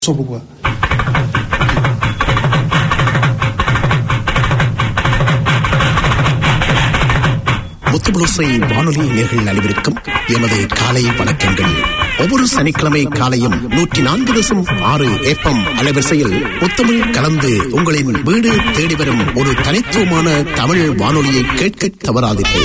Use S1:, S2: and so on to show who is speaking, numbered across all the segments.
S1: 说不过。
S2: முத்துபுளுசை வானொலி நேர்கள் அனைவருக்கும் எமது காலை வணக்கங்கள் ஒவ்வொரு சனிக்கிழமை காலையும் நூற்றி நான்கு தசம் ஆறு ஏப்பம் அலைவரிசையில் முத்தமிழ் கலந்து உங்களின் வீடு தேடி வரும் ஒரு தனித்துவமான தமிழ் வானொலியை கேட்க தவறாதீர்கள்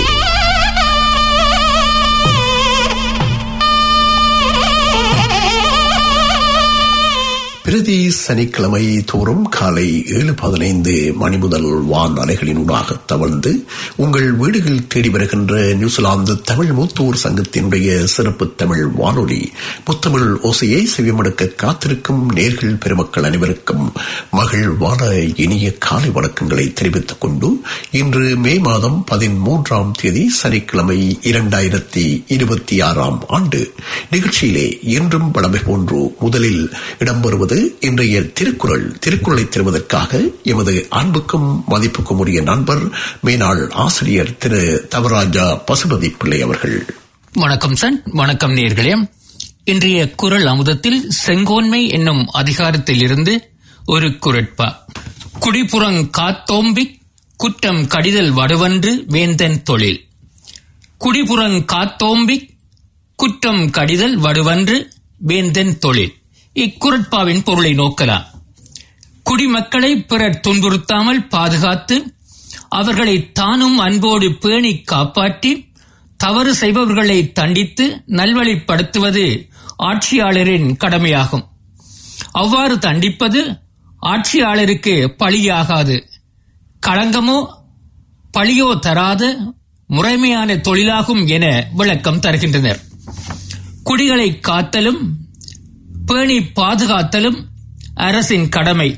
S2: பிரதி சனிக்கிழமை தோறும் காலை ஏழு பதினைந்து மணி முதல் வான் அலைகளினூடாக தவழ்ந்து உங்கள் வீடுகள் தேடி வருகின்ற நியூசிலாந்து தமிழ் மூத்தோர் சங்கத்தினுடைய சிறப்பு தமிழ் வானொலி முத்தமிழ் ஓசையை செவிமடுக்க காத்திருக்கும் நேர்கள் பெருமக்கள் அனைவருக்கும் மகிழ்வான இனிய காலை வணக்கங்களை தெரிவித்துக் கொண்டு இன்று மே மாதம் பதிமூன்றாம் தேதி சனிக்கிழமை இரண்டாயிரத்தி இருபத்தி ஆறாம் ஆண்டு நிகழ்ச்சியிலே இன்றும் வளமை போன்று முதலில் இடம்பெறுவது இன்றைய திருக்குறள் திருக்குறளை தருவதற்காக எமது அன்புக்கும் மதிப்புக்கும் உரிய நண்பர் மேனாள் ஆசிரியர் திரு தவராஜா பசுபதி பிள்ளை அவர்கள்
S3: வணக்கம் சன் வணக்கம் நேர்களே இன்றைய குரல் அமுதத்தில் செங்கோன்மை என்னும் அதிகாரத்தில் இருந்து ஒரு குரட்பா குடிபுறங் காத்தோம்பிக் குற்றம் கடிதல் வடுவன்று வேந்தன் தொழில் குடிபுறங் காத்தோம்பிக் குற்றம் கடிதல் வடுவன்று வேந்தன் தொழில் இக்குரட்பாவின் பொருளை நோக்கலாம் குடிமக்களை பிறர் துன்புறுத்தாமல் பாதுகாத்து அவர்களை தானும் அன்போடு பேணி காப்பாற்றி தவறு செய்பவர்களை தண்டித்து நல்வழிப்படுத்துவது ஆட்சியாளரின் கடமையாகும் அவ்வாறு தண்டிப்பது ஆட்சியாளருக்கு பழியாகாது களங்கமோ பழியோ தராத முறைமையான தொழிலாகும் என விளக்கம் தருகின்றனர் குடிகளை காத்தலும் பேணி பாதுகாத்தலும் அரசின் கடமை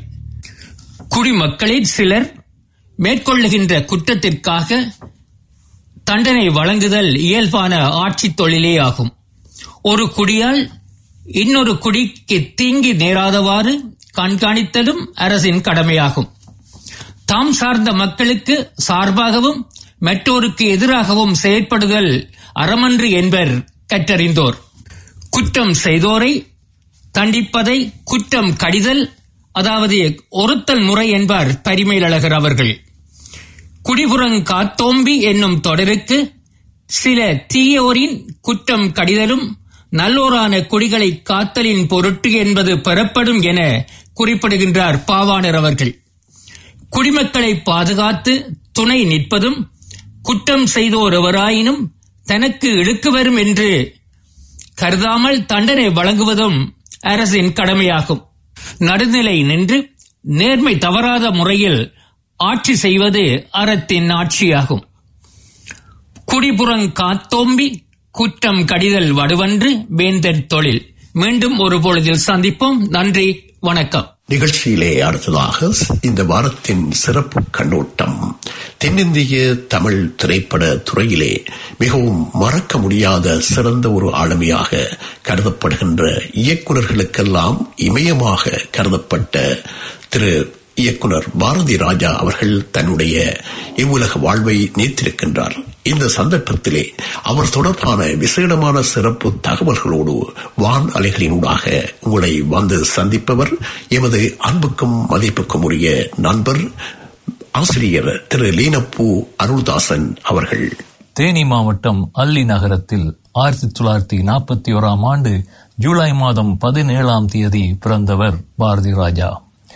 S3: குடிமக்களில் சிலர் மேற்கொள்ளுகின்ற குற்றத்திற்காக தண்டனை வழங்குதல் இயல்பான ஆட்சி தொழிலே ஆகும் ஒரு குடியால் இன்னொரு குடிக்கு தீங்கி நேராதவாறு கண்காணித்தலும் அரசின் கடமையாகும் தாம் சார்ந்த மக்களுக்கு சார்பாகவும் மற்றோருக்கு எதிராகவும் செயற்படுதல் அறமன்று என்பர் கற்றறிந்தோர் குற்றம் செய்தோரை தண்டிப்பதை குற்றம் கடிதல் அதாவது ஒருத்தல் முறை என்பார் பரிமேலழகர் அவர்கள் குடிபுறங் காத்தோம்பி என்னும் தொடருக்கு சில தீயோரின் குற்றம் கடிதலும் நல்லோரான குடிகளை காத்தலின் பொருட்டு என்பது பெறப்படும் என குறிப்பிடுகின்றார் பாவாணர் அவர்கள் குடிமக்களை பாதுகாத்து துணை நிற்பதும் குற்றம் செய்தோர் எவராயினும் தனக்கு இழுக்கு வரும் என்று கருதாமல் தண்டனை வழங்குவதும் அரசின் கடமையாகும் நடுநிலை நின்று நேர்மை தவறாத முறையில் ஆட்சி செய்வது அறத்தின் ஆட்சியாகும் குடிபுறங் காத்தோம்பி குற்றம் கடிதல் வடுவன்று வேந்தன் தொழில் மீண்டும் ஒரு பொழுதில் சந்திப்போம் நன்றி வணக்கம்
S2: நிகழ்ச்சியிலே அடுத்ததாக இந்த வாரத்தின் சிறப்பு கண்ணோட்டம் தென்னிந்திய தமிழ் திரைப்பட துறையிலே மிகவும் மறக்க முடியாத சிறந்த ஒரு ஆளுமையாக கருதப்படுகின்ற இயக்குநர்களுக்கெல்லாம் இமயமாக கருதப்பட்ட திரு இயக்குனர் பாரதி ராஜா அவர்கள் தன்னுடைய இவ்வுலக வாழ்வை நீத்திருக்கின்றார் இந்த சந்தர்ப்பத்திலே அவர் தொடர்பான விசேடமான சிறப்பு தகவல்களோடு வான் அலைகளினூடாக உங்களை வந்து சந்திப்பவர் எமது அன்புக்கும் மதிப்புக்கும் உரிய நண்பர் ஆசிரியர் திரு லீனப்பூ அருள்தாசன் அவர்கள்
S4: தேனி மாவட்டம் அல்லி நகரத்தில் ஆயிரத்தி தொள்ளாயிரத்தி நாற்பத்தி ஓராம் ஆண்டு ஜூலை மாதம் பதினேழாம் தேதி பிறந்தவர் பாரதி ராஜா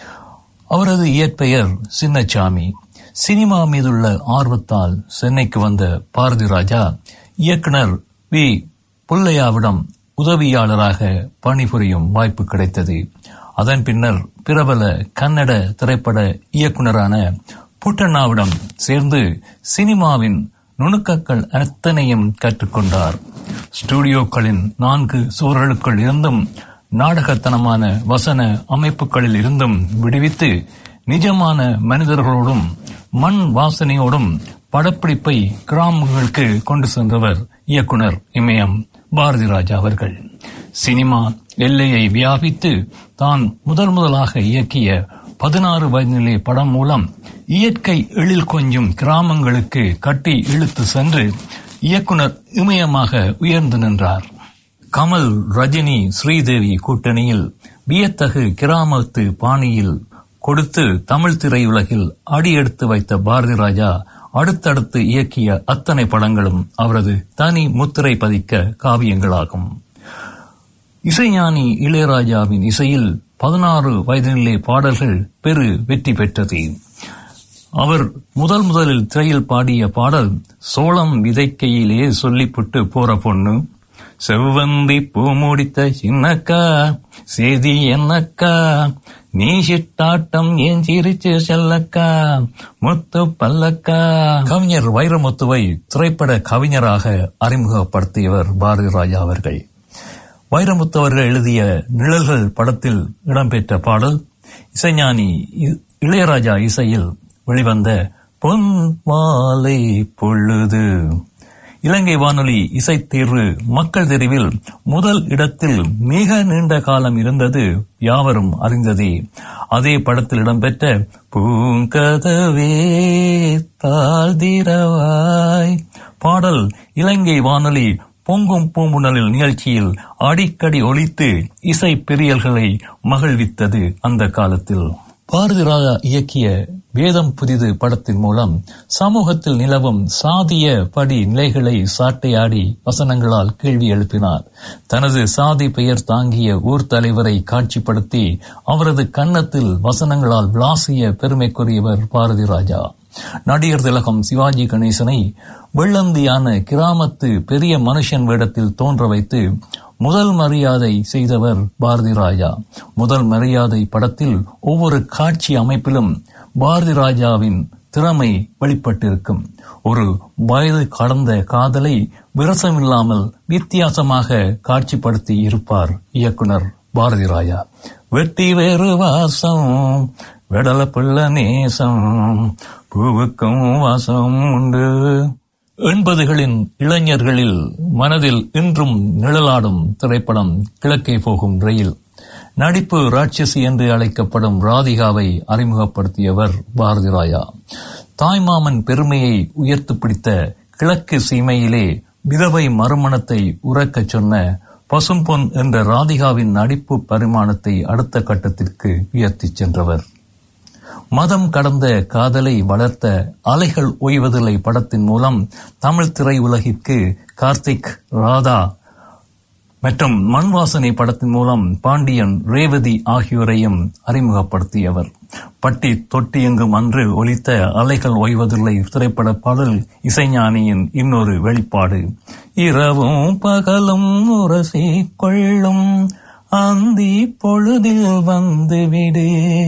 S4: அவரது இயற்பெயர் சின்னசாமி சினிமா மீதுள்ள ஆர்வத்தால் சென்னைக்கு வந்த பாரதி ராஜா இயக்குனர் வி புல்லையாவிடம் உதவியாளராக பணிபுரியும் வாய்ப்பு கிடைத்தது அதன் பின்னர் பிரபல கன்னட திரைப்பட இயக்குனரான புட்டண்ணாவிடம் சேர்ந்து சினிமாவின் நுணுக்கங்கள் அத்தனையும் கற்றுக்கொண்டார் ஸ்டுடியோக்களின் நான்கு சுவர்களுக்குள் இருந்தும் நாடகத்தனமான வசன அமைப்புகளில் இருந்தும் விடுவித்து நிஜமான மனிதர்களோடும் மண் வாசனையோடும் படப்பிடிப்பை கிராமங்களுக்கு கொண்டு சென்றவர் இயக்குனர் இமயம் பாரதி ராஜா அவர்கள் சினிமா எல்லையை வியாபித்து தான் முதல் முதலாக இயக்கிய பதினாறு வயதிலே படம் மூலம் இயற்கை எழில் கொஞ்சும் கிராமங்களுக்கு கட்டி இழுத்து சென்று இயக்குனர் இமயமாக உயர்ந்து நின்றார் கமல் ரஜினி ஸ்ரீதேவி கூட்டணியில் வியத்தகு கிராமத்து பாணியில் கொடுத்து தமிழ் திரையுலகில் அடியெடுத்து வைத்த பாரதி ராஜா அடுத்தடுத்து இயக்கிய அத்தனை படங்களும் அவரது தனி முத்திரை பதிக்க காவியங்களாகும் இசைஞானி இளையராஜாவின் இசையில் பதினாறு வயதினிலே பாடல்கள் பெரு வெற்றி பெற்றது அவர் முதல் முதலில் திரையில் பாடிய பாடல் சோளம் விதைக்கையிலே சொல்லிப்புட்டு போற பொண்ணு செவ்வந்தி பூ முடித்த சின்னக்கா செய்தி என்னக்கா நீ சிட்டாட்டம் ஏன் சிரிச்சு செல்லக்கா முத்து பல்லக்கா கவிஞர் வைரமுத்துவை திரைப்பட கவிஞராக அறிமுகப்படுத்தியவர் பாரதி ராஜா அவர்கள் வைரமுத்து அவர்கள் எழுதிய நிழல்கள் படத்தில் இடம்பெற்ற பாடல் இசைஞானி இ- இளையராஜா இசையில் வெளிவந்த பொன் மாலை பொழுது இலங்கை வானொலி இசைத்தேர்வு மக்கள் தெரிவில் முதல் இடத்தில் மிக நீண்ட காலம் இருந்தது யாவரும் அறிந்ததே அதே படத்தில் இடம்பெற்ற பூங்கதவே தாழ்திரவாய் பாடல் இலங்கை வானொலி பொங்கும் பூம்புணலில் நிகழ்ச்சியில் அடிக்கடி ஒலித்து இசை பிரியல்களை மகிழ்வித்தது அந்த காலத்தில் பாரதி ராஜா இயக்கிய வேதம் புதிது படத்தின் மூலம் சமூகத்தில் நிலவும் சாதிய படி நிலைகளை சாட்டையாடி வசனங்களால் கேள்வி எழுப்பினார் தனது சாதி பெயர் தாங்கிய ஊர் தலைவரை காட்சிப்படுத்தி அவரது கன்னத்தில் வசனங்களால் விளாசிய பெருமைக்குரியவர் பாரதி ராஜா நடிகர் திலகம் சிவாஜி கணேசனை வெள்ளந்தியான கிராமத்து பெரிய மனுஷன் வேடத்தில் தோன்ற வைத்து முதல் மரியாதை செய்தவர் பாரதி ராஜா முதல் மரியாதை படத்தில் ஒவ்வொரு காட்சி அமைப்பிலும் பாரதி ராஜாவின் திறமை வெளிப்பட்டிருக்கும் ஒரு வயது கடந்த காதலை விரசமில்லாமல் வித்தியாசமாக காட்சிப்படுத்தி இருப்பார் இயக்குனர் பாரதி ராஜா வெட்டி வேறு வாசம் வெடல பிள்ள நேசம் பூவுக்கும் வாசம் உண்டு எண்பதுகளின் இளைஞர்களில் மனதில் இன்றும் நிழலாடும் திரைப்படம் கிழக்கே போகும் ரயில் நடிப்பு ராட்சசி என்று அழைக்கப்படும் ராதிகாவை அறிமுகப்படுத்தியவர் பாரதி ராயா தாய்மாமன் பெருமையை உயர்த்து பிடித்த கிழக்கு சீமையிலே விதவை மறுமணத்தை உறக்கச் சொன்ன பசும்பொன் என்ற ராதிகாவின் நடிப்பு பரிமாணத்தை அடுத்த கட்டத்திற்கு உயர்த்திச் சென்றவர் மதம் கடந்த காதலை வளர்த்த அலைகள் ஓய்வதில்லை படத்தின் மூலம் தமிழ் திரையுலகிற்கு கார்த்திக் ராதா மற்றும் மண்வாசனை படத்தின் மூலம் பாண்டியன் ரேவதி ஆகியோரையும் அறிமுகப்படுத்தியவர் பட்டி தொட்டி எங்கும் அன்று ஒலித்த அலைகள் ஓய்வதில்லை திரைப்பட பாடல் இசைஞானியின் இன்னொரு வெளிப்பாடு இரவும் பகலும் உரசி கொள்ளும் அந்தி பொழுதில் வந்துவிடு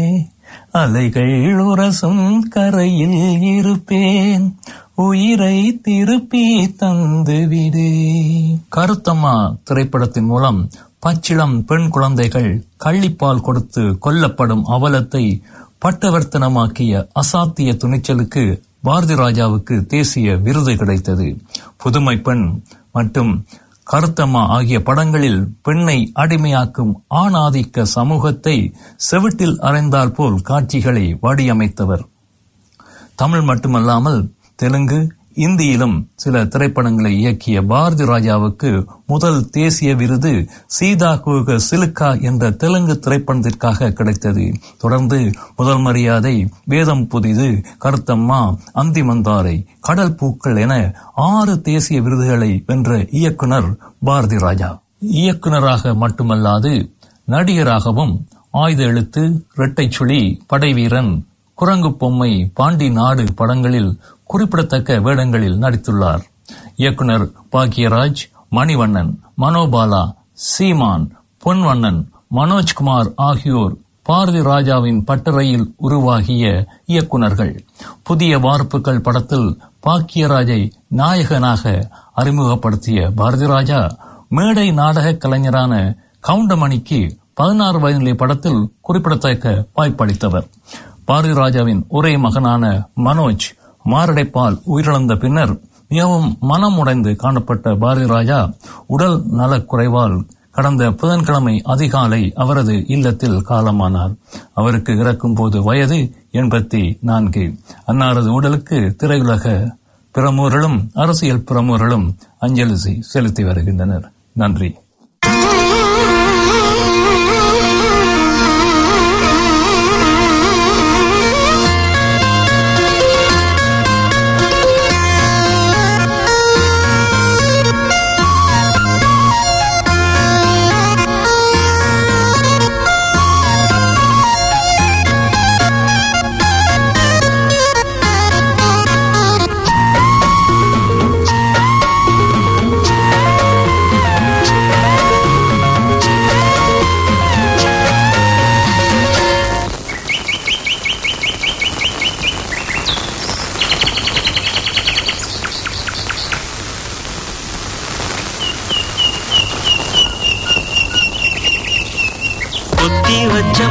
S4: அலைகள் உரசும் கரையில் இருப்பேன் உயிரை திருப்பி தந்துவிடு கருத்தம்மா திரைப்படத்தின் மூலம் பச்சிளம் பெண் குழந்தைகள் கள்ளிப்பால் கொடுத்து கொல்லப்படும் அவலத்தை பட்டவர்த்தனமாக்கிய அசாத்திய துணிச்சலுக்கு பாரதி ராஜாவுக்கு தேசிய விருது கிடைத்தது புதுமை பெண் மற்றும் கருத்தம்மா ஆகிய படங்களில் பெண்ணை அடிமையாக்கும் ஆணாதிக்க சமூகத்தை செவிட்டில் அறைந்தால் போல் காட்சிகளை வடியமைத்தவர் தமிழ் மட்டுமல்லாமல் தெலுங்கு இந்தியிலும் சில திரைப்படங்களை இயக்கிய பாரதி ராஜாவுக்கு முதல் தேசிய விருது சீதா குக சிலுக்கா என்ற தெலுங்கு திரைப்படத்திற்காக கிடைத்தது தொடர்ந்து முதல் மரியாதை வேதம் புதிது கருத்தம்மா அந்திமந்தாரை கடல் பூக்கள் என ஆறு தேசிய விருதுகளை வென்ற இயக்குனர் பாரதி ராஜா இயக்குனராக மட்டுமல்லாது நடிகராகவும் ஆயுத எழுத்து இரட்டைச் சுழி படைவீரன் குரங்கு பொம்மை பாண்டி நாடு படங்களில் குறிப்பிடத்தக்க வேடங்களில் நடித்துள்ளார் இயக்குனர் பாக்யராஜ் மணிவண்ணன் மனோபாலா சீமான் பொன்வண்ணன் மனோஜ்குமார் ஆகியோர் பாரதி ராஜாவின் பட்டறையில் உருவாகிய இயக்குனர்கள் புதிய வார்ப்புகள் படத்தில் பாக்கியராஜை நாயகனாக அறிமுகப்படுத்திய பாரதி ராஜா மேடை நாடக கலைஞரான கவுண்டமணிக்கு பதினாறு வயதிலே படத்தில் குறிப்பிடத்தக்க வாய்ப்பளித்தவர் பாரதி ராஜாவின் ஒரே மகனான மனோஜ் மாரடைப்பால் உயிரிழந்த பின்னர் மிகவும் மனம் உடைந்து காணப்பட்ட பாரதி ராஜா உடல் நலக்குறைவால் கடந்த புதன்கிழமை அதிகாலை அவரது இல்லத்தில் காலமானார் அவருக்கு இறக்கும் போது வயது எண்பத்தி நான்கு அன்னாரது உடலுக்கு திரையுலக பிரமுகர்களும் அரசியல் பிரமுகர்களும் அஞ்சலி செலுத்தி வருகின்றனர் நன்றி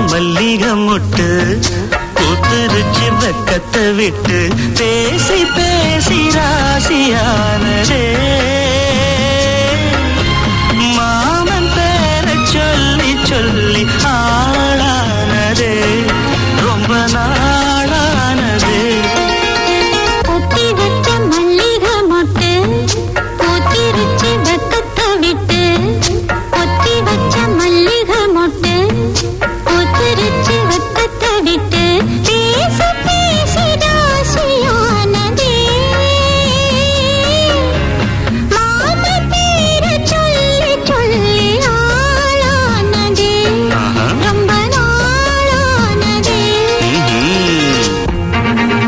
S1: மல்லிகை மொட்டு பூத்துருச்சு வெக்கத்தை விட்டு பேசி பேசி ராசியானதே மாமன் பேர சொல்லி சொல்லி ஆளானதே ரொம்ப நாளானதே
S5: கொத்தி வச்ச மல்லிகை மொட்டு பூத்திருச்சு வெக்கத்தை விட்டு கொத்தி வச்ச மல்லிகை மொட்டு பூத்திருச்சு வெக்கத்தை விட்டு பேசி பேசி ராசியானதே மாம பேர சொல்லி சொல்லி ஆளானதே
S1: ஆஹா.
S5: ரொம்ப நாளானதே
S1: ம்ஹும்.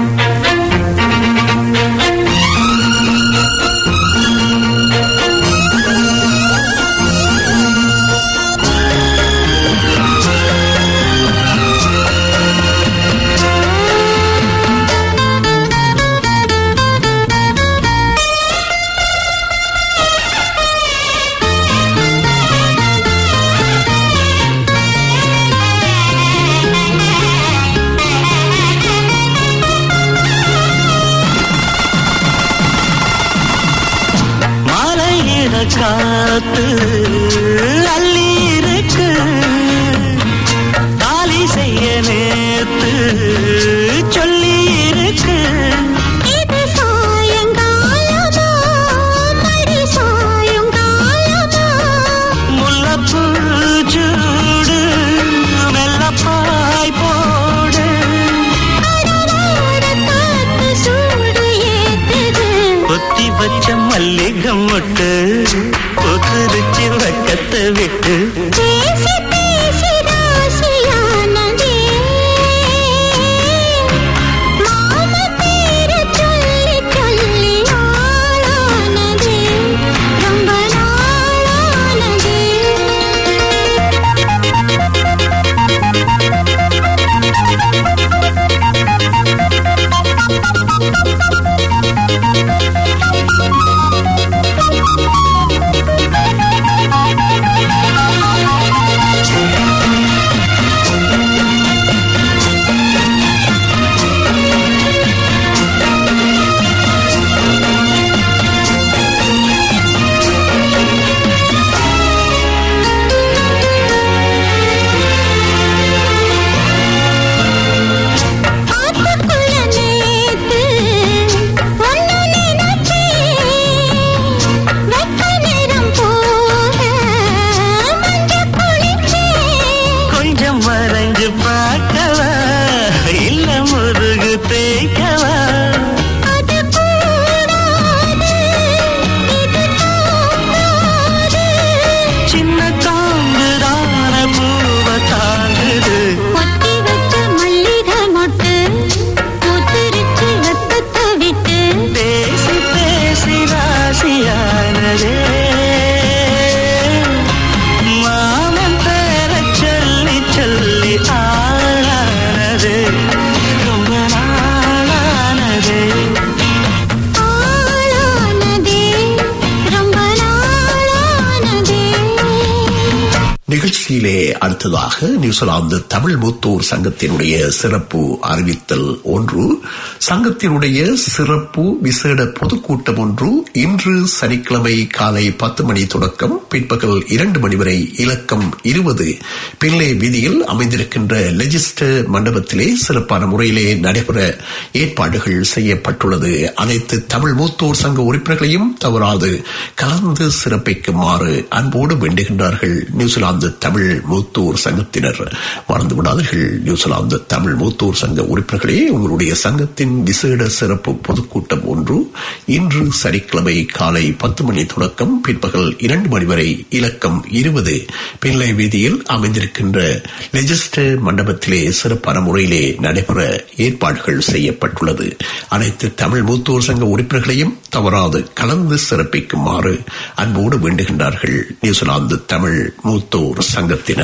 S1: மலையிற காத்து அள்ளி இருக்கு தாலி செய்ய நேத்து சொல்லி இருக்கு
S5: இது சாயங்காலமா மறு சாயங்காலமா
S1: முல்லப்பூ சூடு மெல்லப்பாய் போடு
S5: கடலோட காத்து சூடு ஏத்துது
S1: கொத்தி வச்ச மல்லிகை மொட்டு கொத்துருச்சு வக்கத்தை விட்டு
S5: பேசி பேசி ராசியானதே மாம பேர சொல்லி சொல்லி ஆளானதே ரொம்ப நாளானதே ஆத்துக்குள்ள நேத்து ஒன்னு நினைச்சேன் வெக்க நேரம் போக மஞ்ச குளிச்சேன்
S1: கொஞ்சம் மறைஞ்சு பார்க்கவா இல்ல முருகு தேய்க்கவா
S5: அது கூடாது இது தோன்றாது
S1: சின்ன தாங்குதான பூவ தாங்குது
S5: கொத்தி வச்ச மல்லிகை மொட்டு பூத்திருச்சு வெப்பத்தை விட்டு
S1: பேசி பேசி ராசியானதே மாமன் பேர சொல்லி சொல்லி ஆளானதே ரொம்ப நாளானதே
S5: ஆளானதே ரொம்ப நாளானதே
S2: நிகழ்ச்சியிலே அடுத்ததாக நியூசிலாந்து தமிழ் மூத்தோர் சங்கத்தினுடைய சிறப்பு அறிவித்தல் ஒன்று சங்கத்தினுடைய சிறப்பு விசேட பொதுக்கூட்டம் ஒன்று இன்று சனிக்கிழமை காலை பத்து மணி தொடக்கம் பிற்பகல் இரண்டு மணி வரை இலக்கம் இருபது பிள்ளை வீதியில் அமைந்திருக்கின்ற லெஜிஸ்டர் மண்டபத்திலே சிறப்பான முறையிலே நடைபெற ஏற்பாடுகள் செய்யப்பட்டுள்ளது அனைத்து தமிழ் மூத்தோர் சங்க உறுப்பினர்களையும் தவறாது கலந்து சிறப்பிக்குமாறு அன்போடு வேண்டுகின்றார்கள் நியூசிலாந்து தமிழ் மூத்தோர் சங்கத்தினர் மறந்து விடாதீர்கள் நியூசிலாந்து தமிழ் மூத்தோர் சங்க உறுப்பினர்களே உங்களுடைய சங்கத்தின் விசேட சிறப்பு பொதுக்கூட்டம் ஒன்று இன்று சனிக்கிழமை காலை பத்து மணி தொடக்கம் பிற்பகல் இரண்டு மணி வரை இலக்கம் இருபது பிள்ளை வீதியில் அமைந்திருக்கின்ற லெஜிஸ்டர் மண்டபத்திலே சிறப்பான முறையிலே நடைபெற ஏற்பாடுகள் செய்யப்பட்டுள்ளது அனைத்து தமிழ் மூத்தோர் சங்க உறுப்பினர்களையும் தவறாது கலந்து சிறப்பிக்குமாறு அன்போடு வேண்டுகின்றார்கள் நியூசிலாந்து தமிழ் மூத்தோர் சங்கத்தினர்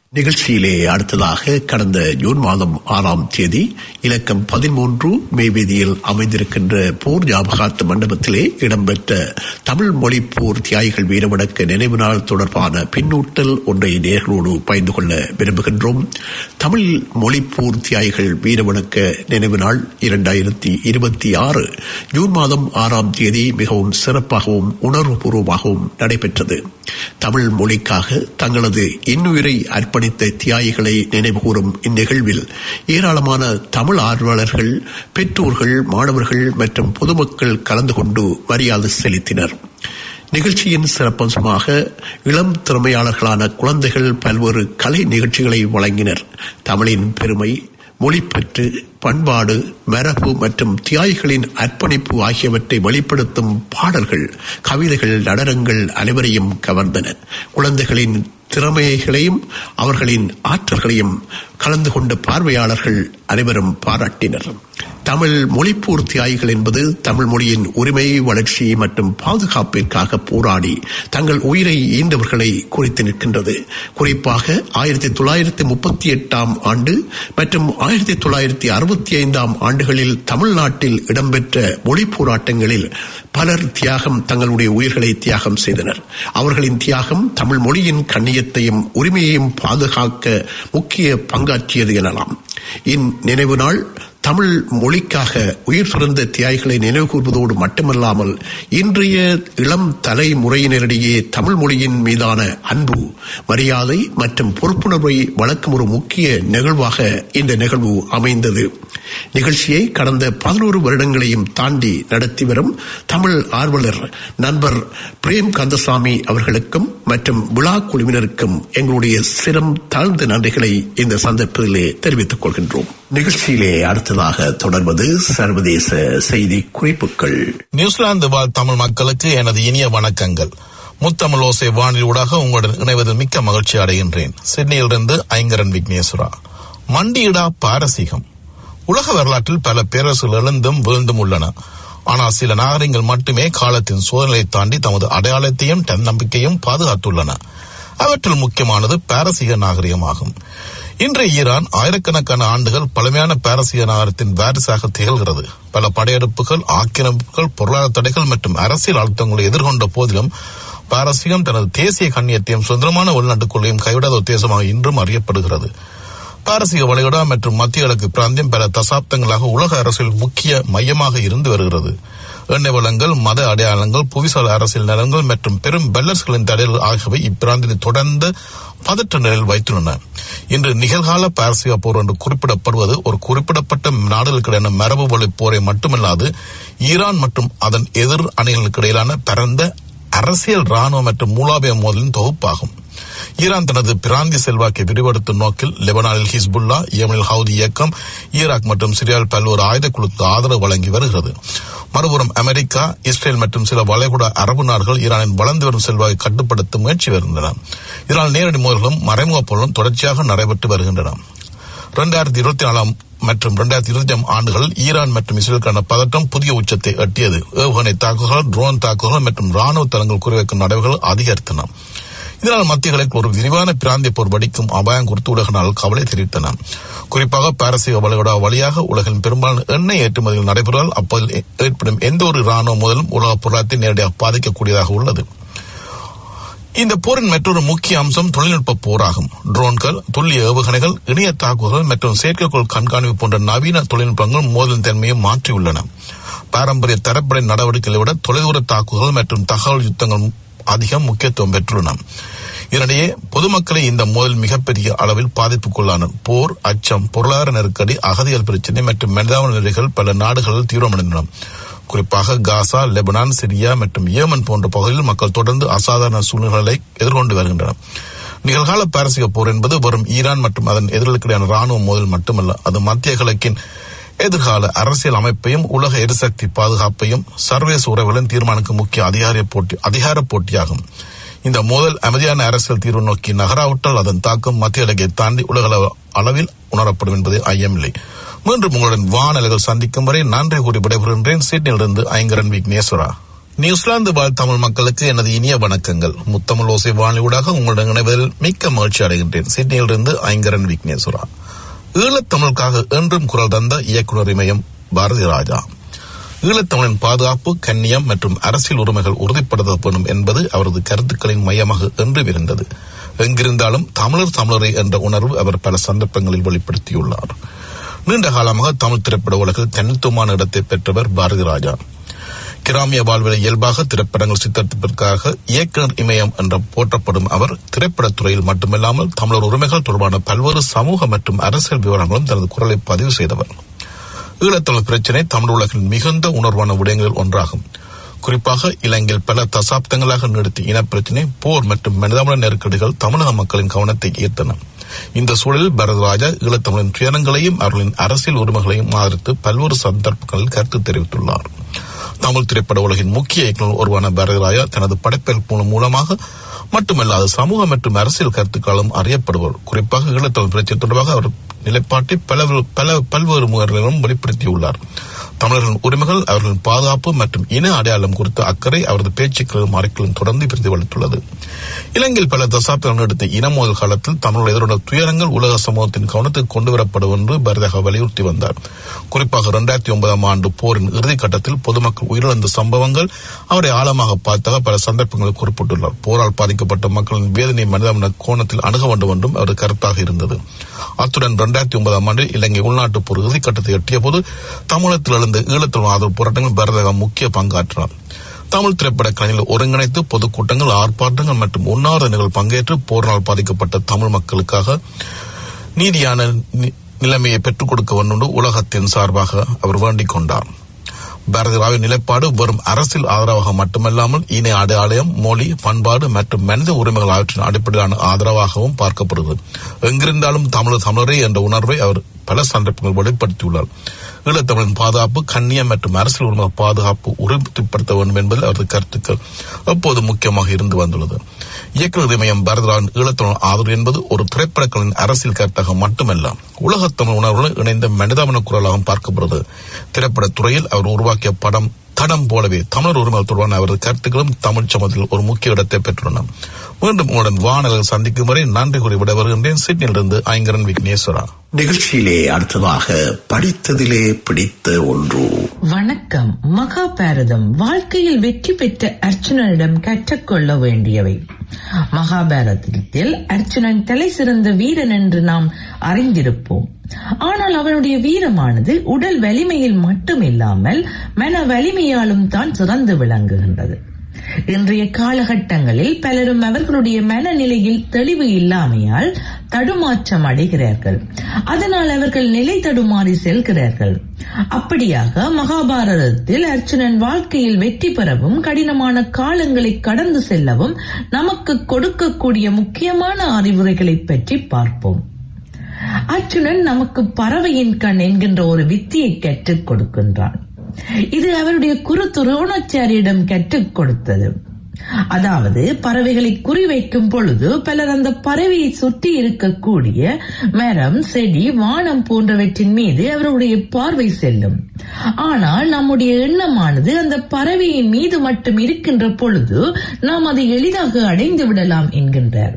S2: நிகழ்ச்சியிலே அடுத்ததாக கடந்த ஜூன் மாதம் ஆறாம் தேதி இலக்கம் பதிமூன்று மே வீதியில் அமைந்திருக்கின்ற போர் ஞாபகார்த்த மண்டபத்திலே இடம்பெற்ற தமிழ் மொழி போர் தியாகிகள் வீரவணக்க நினைவு நாள் தொடர்பான பின்னூட்டல் ஒன்றை நேர்களோடு பகிர்ந்து கொள்ள விரும்புகின்றோம் தமிழ் மொழி போர் தியாகிகள் வீரவணக்க நினைவு நாள் இரண்டாயிரத்தி இருபத்தி ஆறு ஜூன் மாதம் ஆறாம் தேதி மிகவும் சிறப்பாகவும் உணர்வுபூர்வமாகவும் நடைபெற்றது தமிழ் மொழிக்காக தங்களது இன்னுயிரை அர்ப்பணித்த தியாகிகளை நினைவுகூரும் இந்நிகழ்வில் ஏராளமான தமிழ் ஆர்வலர்கள் பெற்றோர்கள் மாணவர்கள் மற்றும் பொதுமக்கள் கலந்து கொண்டு மரியாதை செலுத்தினர் நிகழ்ச்சியின் சிறப்பம்சமாக இளம் திறமையாளர்களான குழந்தைகள் பல்வேறு கலை நிகழ்ச்சிகளை வழங்கினர் தமிழின் பெருமை மொழிப்பற்று பண்பாடு மரபு மற்றும் தியாகிகளின் அர்ப்பணிப்பு ஆகியவற்றை வெளிப்படுத்தும் பாடல்கள் கவிதைகள் நடனங்கள் அனைவரையும் கவர்ந்தன குழந்தைகளின் திறமைகளையும் அவர்களின் ஆற்றல்களையும் கலந்து கொண்ட பார்வையாளர்கள் அனைவரும் பாராட்டினர் தமிழ் மொழிப்போர் தியாகிகள் என்பது தமிழ் மொழியின் உரிமை வளர்ச்சி மற்றும் பாதுகாப்பிற்காக போராடி தங்கள் உயிரை ஈந்தவர்களை குறித்து நிற்கின்றது குறிப்பாக ஆயிரத்தி தொள்ளாயிரத்தி முப்பத்தி எட்டாம் ஆண்டு மற்றும் ஆயிரத்தி தொள்ளாயிரத்தி அறுபத்தி ஐந்தாம் ஆண்டுகளில் தமிழ்நாட்டில் இடம்பெற்ற மொழி போராட்டங்களில் பலர் தியாகம் தங்களுடைய உயிர்களை தியாகம் செய்தனர் அவர்களின் தியாகம் தமிழ் மொழியின் கண்ணியத்தையும் உரிமையையும் பாதுகாக்க முக்கிய பங்காற்றியது எனலாம் இந்நினைவு நாள் தமிழ் மொழிக்காக உயிர் சுரந்த தியாகிகளை நினைவு கூர்வதோடு மட்டுமல்லாமல் இன்றைய இளம் தலைமுறையினரிடையே தமிழ் மொழியின் மீதான அன்பு மரியாதை மற்றும் பொறுப்புணர்வை வளர்க்கும் ஒரு முக்கிய நிகழ்வாக இந்த நிகழ்வு அமைந்தது நிகழ்ச்சியை கடந்த பதினோரு வருடங்களையும் தாண்டி நடத்தி வரும் தமிழ் ஆர்வலர் நண்பர் பிரேம் கந்தசாமி அவர்களுக்கும் மற்றும் விழா குழுவினருக்கும் எங்களுடைய சிரம் தாழ்ந்த நன்றிகளை இந்த சந்தர்ப்பத்திலே தெரிவித்துக் கொள்கின்றோம் நிகழ்ச்சியிலே அடுத்ததாக தொடர்வது சர்வதேச செய்தி குறிப்புகள்
S6: நியூசிலாந்து வாழ் தமிழ் மக்களுக்கு எனது இனிய வணக்கங்கள் முத்தமிழ் ஓசை வானிலூடாக உங்களுடன் இணைவதில் மிக்க மகிழ்ச்சி அடைகின்றேன் சிட்னியிலிருந்து ஐங்கரன் விக்னேஸ்வரா மண்டியிடா பாரசீகம் உலக வரலாற்றில் பல பேரரசுகள் எழுந்தும் வீழ்ந்தும் உள்ளன ஆனால் சில நாகரிகங்கள் மட்டுமே காலத்தின் சோதனையை தாண்டி தமது அடையாளத்தையும் தன்னம்பிக்கையும் பாதுகாத்துள்ளன அவற்றில் முக்கியமானது பாரசீக நாகரிகமாகும் இன்றைய ஈரான் ஆயிரக்கணக்கான ஆண்டுகள் பழமையான பாரசீக நகரத்தின் வாரிசாக திகழ்கிறது பல படையெடுப்புகள் ஆக்கிரமிப்புகள் பொருளாதார தடைகள் மற்றும் அரசியல் அழுத்தங்களை எதிர்கொண்ட போதிலும் பாரசீகம் தனது தேசிய கண்ணியத்தையும் சுதந்திரமான உள்நாட்டுக்குள்ளையும் கைவிடாத ஒரு தேசமாக இன்றும் அறியப்படுகிறது பாரசீக வளைகுடா மற்றும் மத்திய கிழக்கு பிராந்தியம் பல தசாப்தங்களாக உலக அரசியல் முக்கிய மையமாக இருந்து வருகிறது எண்ணெய் வளங்கள் மத அடையாளங்கள் புவிசார் அரசியல் நலன்கள் மற்றும் பெரும் பெல்லர்ஸ்களின் தடைகள் ஆகியவை இப்பிராந்தியத்தை தொடர்ந்து பதற்ற நிலையில் வைத்துள்ளன இன்று நிகழ்கால பாரசீக போர் என்று குறிப்பிடப்படுவது ஒரு குறிப்பிடப்பட்ட நாடுகளுக்கிடையான மரபு வழி போரை மட்டுமல்லாது ஈரான் மற்றும் அதன் எதிர் அணிகளுக்கு இடையிலான பரந்த அரசியல் ராணுவ மற்றும் மூலாபய மோதலின் தொகுப்பாகும் ஈரான் தனது பிராந்திய செல்வாக்கை விரிவுபடுத்தும் நோக்கில் லெபனானில் ஹிஸ்புல்லா ஏமனில் ஹவுதி இயக்கம் ஈராக் மற்றும் சிரியாவில் பல்வேறு ஆயுதக்குழுக்கு ஆதரவு வழங்கி வருகிறது மறுபுறம் அமெரிக்கா இஸ்ரேல் மற்றும் சில வளைகுடா அரபு நாடுகள் ஈரானின் வளர்ந்து வரும் செல்வாக்கை கட்டுப்படுத்த முயற்சி வருகின்றன இதனால் நேரடி மோதல்களும் மறைமுக போர்களும் தொடர்ச்சியாக நடைபெற்று வருகின்றன இரண்டாயிரத்தி இருபத்தி நாலாம் மற்றும் இரண்டாயிரத்தி இருபத்தி ஆண்டுகளில் ஈரான் மற்றும் இஸ்ரேலுக்கான பதட்டம் புதிய உச்சத்தை எட்டியது ஏவுகணை தாக்குதல்கள் ட்ரோன் தாக்குதல்கள் மற்றும் ராணுவ தளங்கள் குறிவைக்கும் நடவடிக்கைகள் அதிகரித்தன இதனால் மத்திய கிழக்கு ஒரு விரிவான பிராந்திய போர் வடிக்கும் அபாயம் குறித்து உலக நாள் கவலை தெரிவித்தன குறிப்பாக பாரசீக வளைகுடா வழியாக உலகின் பெரும்பாலான எண்ணெய் ஏற்றுமதிகள் நடைபெறுவதால் அப்போது ஏற்படும் எந்த ஒரு ராணுவ முதலும் உலக பொருளாதாரத்தை நேரடியாக பாதிக்கக்கூடியதாக உள்ளது இந்த போரின் மற்றொரு முக்கிய அம்சம் தொழில்நுட்ப போராகும் ட்ரோன்கள் துல்லிய ஏவுகணைகள் இணைய தாக்குதல்கள் மற்றும் செயற்கைக்கோள் கண்காணிப்பு போன்ற நவீன தொழில்நுட்பங்கள் மோதலின் தன்மையை மாற்றியுள்ளன பாரம்பரிய தரப்படை நடவடிக்கைகளை விட தொலைதூர தாக்குதல்கள் மற்றும் தகவல் யுத்தங்கள் அதிகம் முக்கியத்துவம் பெற்றுள்ளன இதனிடையே பொதுமக்களை இந்த மோதல் மிகப்பெரிய அளவில் பாதிப்புக்குள்ளான போர் அச்சம் பொருளாதார நெருக்கடி அகதிகள் பிரச்சினை மற்றும் மனிதாவன நெறிகள் பல நாடுகளில் தீவிரமடைந்துள்ளன குறிப்பாக காசா லெபனான் சிரியா மற்றும் ஏமன் போன்ற பகுதிகளில் மக்கள் தொடர்ந்து அசாதாரண சூழ்நிலைகளை எதிர்கொண்டு வருகின்றனர் நிகழ்கால பாரசீக போர் என்பது வரும் ஈரான் மற்றும் அதன் எதிர்களுக்கிடையான ராணுவ மோதல் மட்டுமல்ல அது மத்திய கிழக்கின் எதிர்கால அரசியல் அமைப்பையும் உலக எரிசக்தி பாதுகாப்பையும் சர்வதேச உறவுகளின் தீர்மானிக்கும் முக்கிய அதிகார போட்டி அதிகார போட்டியாகும் இந்த மோதல் அமைதியான அரசியல் தீர்வு நோக்கி நகராவிட்டால் அதன் தாக்கம் மத்திய இலக்கை தாண்டி உலக அளவில் உணரப்படும் என்பது ஐயமில்லை மீண்டும் உங்களுடன் வானலைகள் சந்திக்கும் வரை நன்றி கூறி விடைபெறுகின்றேன் சீட்னிலிருந்து ஐங்கரன் விக்னேஸ்வரா நியூசிலாந்து வாழ் தமிழ் மக்களுக்கு எனது இனிய வணக்கங்கள் முத்தமிழ் ஓசை வாணியூடாக உங்களுடன் இணைவதில் மிக்க மகிழ்ச்சி அடைகின்றேன் சிட்னியிலிருந்து ஐங்கரன் விக்னேஸ்வரா ஈழத்தமிழுக்காக என்றும் குரல் தந்த இயக்குனர் இமயம் பாரதி ராஜா ஈழத்தமிழின் பாதுகாப்பு கண்ணியம் மற்றும் அரசியல் உரிமைகள் உறுதிப்படுத்தப்படும் என்பது அவரது கருத்துக்களின் மையமாக என்று இருந்தது எங்கிருந்தாலும் தமிழர் தமிழரை என்ற உணர்வு அவர் பல சந்தர்ப்பங்களில் வெளிப்படுத்தியுள்ளார் நீண்ட காலமாக தமிழ் திரைப்பட உலகில் தனித்துவமான இடத்தை பெற்றவர் பாரதி ராஜா கிராமிய வாழ்விலை இயல்பாக திரைப்படங்கள் சித்தரிப்பதற்காக இயக்குனர் இமயம் என்ற போற்றப்படும் அவர் திரைப்படத்துறையில் மட்டுமில்லாமல் தமிழர் உரிமைகள் தொடர்பான பல்வேறு சமூக மற்றும் அரசியல் விவரங்களும் தனது குரலை பதிவு செய்தவர் ஈழத்தமிழ் பிரச்சினை தமிழ் உலகின் மிகுந்த உணர்வான விடயங்களில் ஒன்றாகும் குறிப்பாக இலங்கையில் பல தசாப்தங்களாக நீடித்த இனப்பிரச்சினை போர் மற்றும் மனிதாமல நெருக்கடிகள் தமிழக மக்களின் கவனத்தை ஈர்த்தன இந்த சூழலில் பரதராஜா ஈழத்தமிழின் துயரங்களையும் அவர்களின் அரசியல் உரிமைகளையும் ஆதரித்து பல்வேறு சந்தர்ப்பங்களில் கருத்து தெரிவித்துள்ளார் தமிழ் திரைப்பட உலகின் முக்கிய இயக்குநர் ஒருவான பரதராஜா தனது படைப்பெடுப்பு மூலமாக மட்டுமல்லாது சமூக மற்றும் அரசியல் கருத்துக்களும் அறியப்படுவர் குறிப்பாக ஈழத்தமிழ் பிரச்சனை தொடர்பாக அவர் நிலைப்பாட்டை பல பல பல்வேறு முறைகளிலும் வெளிப்படுத்தியுள்ளார் தமிழர்களின் உரிமைகள் அவர்களின் பாதுகாப்பு மற்றும் இன அடையாளம் குறித்த அக்கறை அவரது பேச்சுக்களும் அறிக்கைகளும் தொடர்ந்து பிரதிபலித்துள்ளது இலங்கையில் பல தசாப்தங்கள் எடுத்த இன மோதல் காலத்தில் தமிழர் எதிரான துயரங்கள் உலக சமூகத்தின் கவனத்துக்கு கொண்டுவரப்படும் என்று பரதக வலியுறுத்தி வந்தார் குறிப்பாக இரண்டாயிரத்தி ஒன்பதாம் ஆண்டு போரின் இறுதிக்கட்டத்தில் பொதுமக்கள் உயிரிழந்த சம்பவங்கள் அவரை ஆழமாக பார்த்தாக பல சந்தர்ப்பங்களில் குறிப்பிட்டுள்ளார் போரால் பாதிக்கப்பட்ட மக்களின் வேதனை மனிதன கோணத்தில் அணுக வேண்டும் என்றும் அவரது கருத்தாக இருந்தது அத்துடன் இரண்டாயிரத்தி ஒன்பதாம் ஆண்டில் இலங்கை உள்நாட்டு போர் இறுதிக்கட்டத்தை எட்டிய போது தமிழகத்தில் எழுந்த ஈழத்தமிழ் ஆதரவு போராட்டங்கள் பரதகம் முக்கிய பங்காற்றினார் தமிழ் திரைப்பட கலைஞர்கள் ஒருங்கிணைத்து பொதுக்கூட்டங்கள் ஆர்ப்பாட்டங்கள் மற்றும் உண்ணாவிர நிகழ்வு பங்கேற்று போரினால் பாதிக்கப்பட்ட தமிழ் மக்களுக்காக நீதியான நி- நிலைமையை பெற்றுக் கொடுக்க வேண்டும் என்று உலகத்தின் சார்பாக அவர் வேண்டிக் கொண்டார் பாரதிராவின் நிலைப்பாடு வெறும் அரசியல் ஆதரவாக மட்டுமல்லாமல் இணை அடையாளம் மொழி பண்பாடு மற்றும் மனித உரிமைகள் ஆகியவற்றின் அடிப்படையிலான ஆதரவாகவும் பார்க்கப்படுகிறது எங்கிருந்தாலும் தமிழர் தமிழரே என்ற உணர்வை அவர் பல சந்தர்ப்பங்கள் வெளிப்படுத்தியுள்ளார் ஈழத்தமிழின் பாதுகாப்பு கண்ணியம் மற்றும் அரசியல் உரிமை பாதுகாப்பு உறுதிப்படுத்த வேண்டும் என்பதில் அவரது கருத்துக்கள் எப்போது முக்கியமாக இருந்து வந்துள்ளது இயக்குநர் இமயம் பாரதிராவின் ஈழத்தமிழ் ஆதரவு என்பது ஒரு திரைப்படங்களின் அரசியல் கருத்தாக மட்டுமல்ல உலகத்தமிழ் உணர்வுடன் இணைந்த மனிதாபன குரலாகவும் பார்க்கப்படுகிறது திரைப்படத் துறையில் அவர் உருவாக்கிய படம் தடம் போலவே தமிழர் உரிமைகள் தொடர்பான அவரது கருத்துக்களும் தமிழ் சமூகத்தில் ஒரு முக்கிய இடத்தை பெற்றுள்ளன மீண்டும் உங்களுடன் வானலில் சந்திக்கும் வரை நன்றி கூறி விட வருகின்றேன் சிட்னியிலிருந்து ஐங்கரன் விக்னேஸ்வரா
S2: நிகழ்ச்சியிலே அடுத்ததாக படித்ததிலே பிடித்த ஒன்று
S7: வணக்கம் மகாபாரதம் வாழ்க்கையில் வெற்றி பெற்ற அர்ச்சுனனிடம் கற்றுக்கொள்ள வேண்டியவை மகாபாரதத்தில் அர்ச்சுனன் தலை சிறந்த வீரன் என்று நாம் அறிந்திருப்போம் ஆனால் அவனுடைய வீரமானது உடல் வலிமையில் மட்டுமில்லாமல் மன வலிமையாலும் தான் சிறந்து விளங்குகின்றது இன்றைய காலகட்டங்களில் பலரும் அவர்களுடைய மனநிலையில் தெளிவு இல்லாமையால் தடுமாற்றம் அடைகிறார்கள் அதனால் அவர்கள் நிலை தடுமாறி செல்கிறார்கள் அப்படியாக மகாபாரதத்தில் அர்ச்சுனன் வாழ்க்கையில் வெற்றி பெறவும் கடினமான காலங்களை கடந்து செல்லவும் நமக்கு கொடுக்கக்கூடிய முக்கியமான அறிவுரைகளை பற்றி பார்ப்போம் அர்ச்சுனன் நமக்கு பறவையின் கண் என்கின்ற ஒரு வித்தியை கற்றுக் கொடுக்கின்றான் இது அவருடைய குரு துரோணாச்சாரியிடம் கற்றுக் கொடுத்தது அதாவது பறவைகளை குறிவைக்கும் பொழுது பலர் அந்த பறவையை சுற்றி இருக்கக்கூடிய மரம் செடி வானம் போன்றவற்றின் மீது அவருடைய பார்வை செல்லும் ஆனால் நம்முடைய எண்ணமானது அந்த பறவையின் மீது மட்டும் இருக்கின்ற பொழுது நாம் அதை எளிதாக அடைந்து விடலாம் என்கின்றார்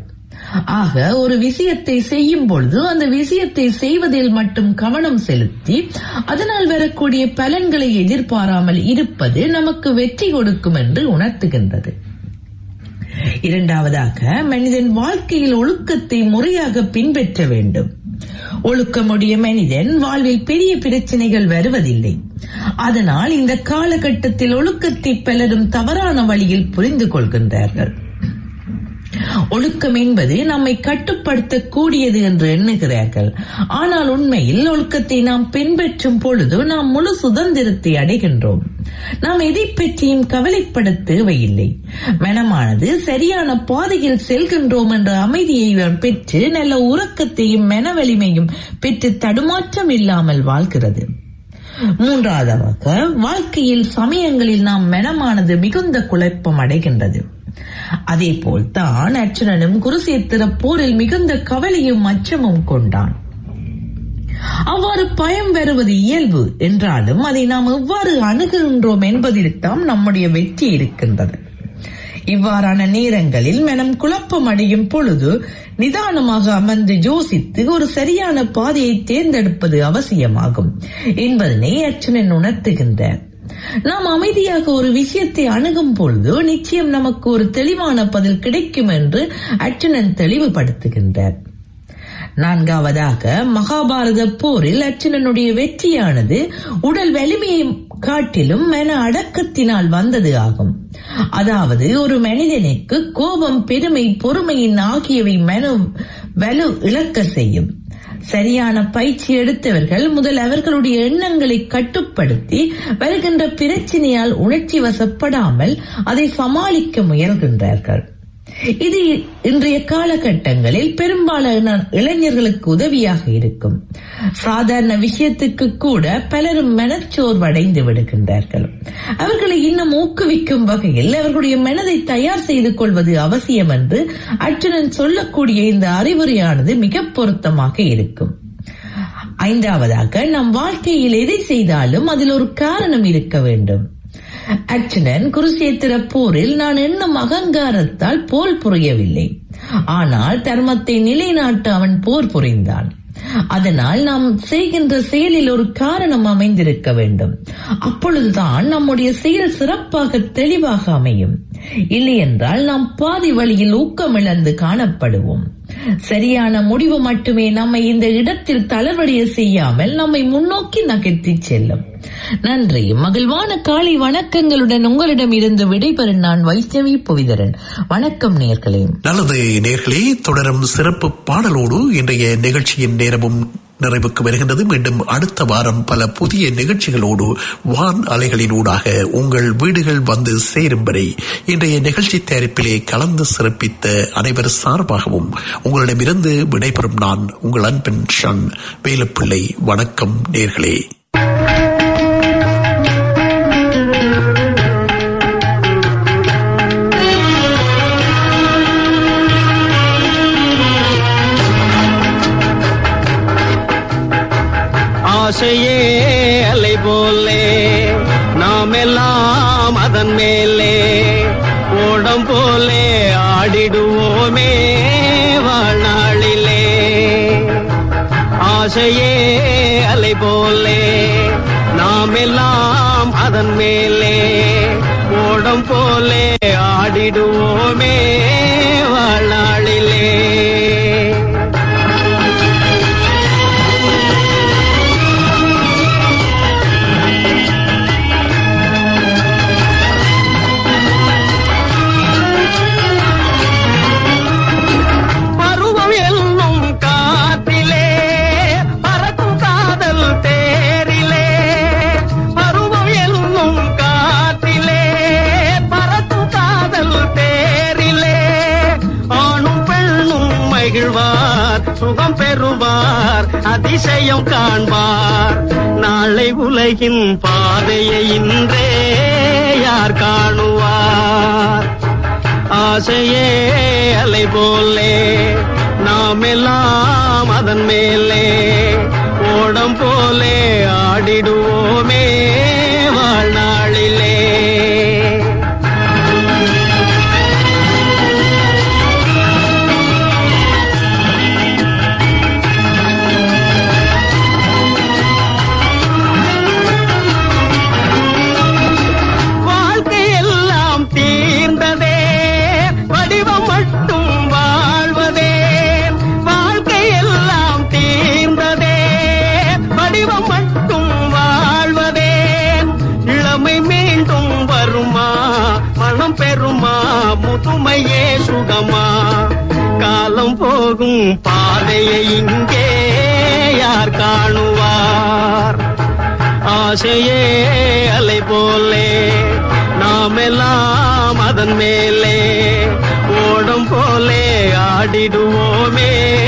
S7: ஆக ஒரு விஷயத்தை செய்யும் பொழுது அந்த விஷயத்தை செய்வதில் மட்டும் கவனம் செலுத்தி அதனால் வரக்கூடிய பலன்களை எதிர்பாராமல் இருப்பது நமக்கு வெற்றி கொடுக்கும் என்று உணர்த்துகின்றது இரண்டாவதாக மனிதன் வாழ்க்கையில் ஒழுக்கத்தை முறையாக பின்பற்ற வேண்டும் ஒழுக்கமுடைய மனிதன் வாழ்வில் பெரிய பிரச்சனைகள் வருவதில்லை அதனால் இந்த காலகட்டத்தில் ஒழுக்கத்தை பலரும் தவறான வழியில் புரிந்து கொள்கின்றார்கள் ஒழுக்கம் என்பது நம்மை கட்டுப்படுத்த கூடியது என்று எண்ணுகிறார்கள் ஆனால் உண்மையில் ஒழுக்கத்தை நாம் பின்பற்றும் பொழுது நாம் முழு சுதந்திரத்தை அடைகின்றோம் நாம் எதை பற்றியும் கவலைப்பட தேவையில்லை மனமானது சரியான பாதையில் செல்கின்றோம் என்ற அமைதியை பெற்று நல்ல உறக்கத்தையும் மன வலிமையும் பெற்று தடுமாற்றம் இல்லாமல் வாழ்கிறது மூன்றாவதாக வாழ்க்கையில் சமயங்களில் நாம் மனமானது மிகுந்த குழப்பம் அடைகின்றது அதே போல்தான் அர்ச்சுனனும் குருசேத்திர போரில் மிகுந்த கவலையும் அச்சமும் கொண்டான் அவ்வாறு பயம் வருவது இயல்பு என்றாலும் அதை நாம் எவ்வாறு அணுகுகின்றோம் என்பதில்தான் நம்முடைய வெற்றி இருக்கின்றது இவ்வாறான நேரங்களில் மனம் குழப்பம் அடையும் பொழுது நிதானமாக அமர்ந்து யோசித்து ஒரு சரியான பாதையை தேர்ந்தெடுப்பது அவசியமாகும் என்பதனை அர்ச்சுனன் உணர்த்துகின்றார் நாம் அமைதியாக ஒரு விஷயத்தை அணுகும் பொழுது நிச்சயம் நமக்கு ஒரு தெளிவான பதில் கிடைக்கும் என்று அர்ச்சுனன் தெளிவுபடுத்துகின்றார் நான்காவதாக மகாபாரத போரில் அர்ச்சுனனுடைய வெற்றியானது உடல் வலிமையை காட்டிலும் மன அடக்கத்தினால் வந்தது ஆகும் அதாவது ஒரு மனிதனுக்கு கோபம் பெருமை பொறுமையின் ஆகியவை மன வலு இழக்க செய்யும் சரியான பயிற்சி எடுத்தவர்கள் முதல் அவர்களுடைய எண்ணங்களை கட்டுப்படுத்தி வருகின்ற பிரச்சனையால் உணர்ச்சி வசப்படாமல் அதை சமாளிக்க முயல்கின்றார்கள் இது இன்றைய காலகட்டங்களில் பெரும்பாலான இளைஞர்களுக்கு உதவியாக இருக்கும் சாதாரண விஷயத்துக்கு கூட பலரும் மனச்சோர்வடைந்து விடுகின்றார்கள் அவர்களை இன்னும் ஊக்குவிக்கும் வகையில் அவர்களுடைய மனதை தயார் செய்து கொள்வது அவசியம் என்று அர்ஜுனன் சொல்லக்கூடிய இந்த அறிவுரையானது மிக பொருத்தமாக இருக்கும் ஐந்தாவதாக நம் வாழ்க்கையில் எதை செய்தாலும் அதில் ஒரு காரணம் இருக்க வேண்டும் அர்ச்சுனன் குருசேத்திர போரில் நான் எண்ணும் அகங்காரத்தால் போர் புரியவில்லை ஆனால் தர்மத்தை நிலைநாட்ட அவன் போர் புரிந்தான் அதனால் நாம் செய்கின்ற செயலில் ஒரு காரணம் அமைந்திருக்க வேண்டும் அப்பொழுதுதான் நம்முடைய செயல் சிறப்பாக தெளிவாக அமையும் இல்லையென்றால் நாம் பாதி வழியில் ஊக்கமிழந்து காணப்படுவோம் சரியான முடிவு மட்டுமே நம்மை இந்த இடத்தில் தளர்வடைய செய்யாமல் நம்மை முன்னோக்கி நகர்த்திச் செல்லும் நன்றி மகிழ்வான காலை வணக்கங்களுடன் உங்களிடம் இருந்து விடைபெறும் நான் வைஷ்ணவி புவிதரன் வணக்கம் நேர்களே
S2: நல்லது நேர்களே தொடரும் சிறப்பு பாடலோடு இன்றைய நிகழ்ச்சியின் நேரமும் நிறைவுக்கு வருகின்றது மீண்டும் அடுத்த வாரம் பல புதிய நிகழ்ச்சிகளோடு வான் அலைகளினூடாக உங்கள் வீடுகள் வந்து சேரும் வரை இன்றைய நிகழ்ச்சி தயாரிப்பிலே கலந்து சிறப்பித்த அனைவர் சார்பாகவும் உங்களிடமிருந்து விடைபெறும் நான் உங்கள் அன்பின் ஷன் வேலுப்பிள்ளை வணக்கம் நேர்களே
S1: ஆசையே அலை போலே நாம் எல்லாம் அதன் மேலே ஓடம் போலே ஆடிடுவோமே வாழ்நாளிலே ஆசையே அலை போலே நாம் எல்லாம் அதன் மேலே ஓடம் போலே ஆடிடுவோமே வாழ்நாளிலே பருவம் என்னும் காற்றிலே பறக்கும் காதல் தேரிலே பருவம் என்னும் காற்றிலே பறக்கும் காதல் தேரிலே ஆணும் பெண்ணும் மகிழ்வார் சுகம் பெறுவார் அதிசயம் காண்பார் நாளை உலகின் பாதையை இன்றே யார் காணுவார் ஆசையே அலை போலே நாம் எல்லாம் அதன் மேலே ஓடம் போலே ஆடிடுவோமே வாழ்நாளிலே வாழ்க்கை எல்லாம் தீர்ந்ததே வடிவம் மட்டும் வாழ்வதே வாழ்க்கை எல்லாம் தீர்ந்ததே வடிவம் மட்டும் வாழ்வதே இளமை மீண்டும் வருமா மனம் பெறுமா முதுமையே சுகமா காலம் போகும் பாதையை இங்கே யார் காணுவார் ஆசையே அலை போலே நாம் எல்லாம் அதன் மேலே ஓடம் போலே ஆடிடுவோமே